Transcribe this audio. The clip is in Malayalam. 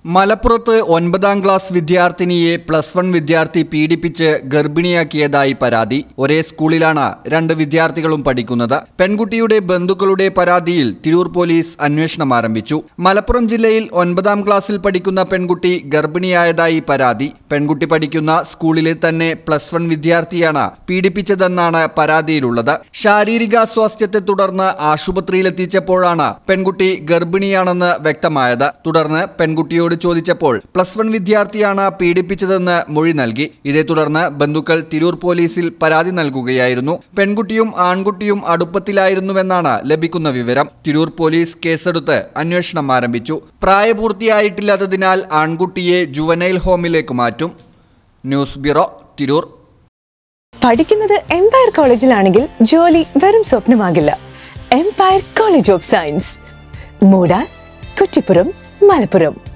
മലപ്പുറത്ത് ഒൻപതാം ക്ലാസ് വിദ്യാർത്ഥിനിയെ പ്ലസ് വൺ വിദ്യാർത്ഥി പീഡിപ്പിച്ച് ഗർഭിണിയാക്കിയതായി പരാതി ഒരേ സ്കൂളിലാണ് രണ്ട് വിദ്യാർത്ഥികളും പഠിക്കുന്നത് പെൺകുട്ടിയുടെ ബന്ധുക്കളുടെ പരാതിയിൽ തിരൂർ പോലീസ് അന്വേഷണം ആരംഭിച്ചു മലപ്പുറം ജില്ലയിൽ ഒൻപതാം ക്ലാസ്സിൽ പഠിക്കുന്ന പെൺകുട്ടി ഗർഭിണിയായതായി പരാതി പെൺകുട്ടി പഠിക്കുന്ന സ്കൂളിലെ തന്നെ പ്ലസ് വൺ വിദ്യാർത്ഥിയാണ് പീഡിപ്പിച്ചതെന്നാണ് പരാതിയിലുള്ളത് ശാരീരികാസ്വാസ്ഥ്യത്തെ തുടർന്ന് ആശുപത്രിയിലെത്തിച്ചപ്പോഴാണ് പെൺകുട്ടി ഗർഭിണിയാണെന്ന് വ്യക്തമായത് തുടർന്ന് പെൺകുട്ടിയോട് ചോദിച്ചപ്പോൾ പ്ലസ് വൺ വിദ്യാർത്ഥിയാണ് പീഡിപ്പിച്ചതെന്ന് മൊഴി നൽകി ഇതേ തുടർന്ന് ബന്ധുക്കൾ തിരൂർ പോലീസിൽ പരാതി നൽകുകയായിരുന്നു പെൺകുട്ടിയും ആൺകുട്ടിയും അടുപ്പത്തിലായിരുന്നുവെന്നാണ് ലഭിക്കുന്ന വിവരം തിരൂർ പോലീസ് കേസെടുത്ത് അന്വേഷണം ആരംഭിച്ചു പ്രായപൂർത്തിയായിട്ടില്ലാത്തതിനാൽ ആൺകുട്ടിയെ ജുവനൈൽ ഹോമിലേക്ക് മാറ്റും ന്യൂസ് ബ്യൂറോ തിരൂർ പഠിക്കുന്നത് എംപയർ കോളേജിലാണെങ്കിൽ ജോലി വെറും സ്വപ്നമാകില്ല Empire College of Science Moodar Kuttippuram Malappuram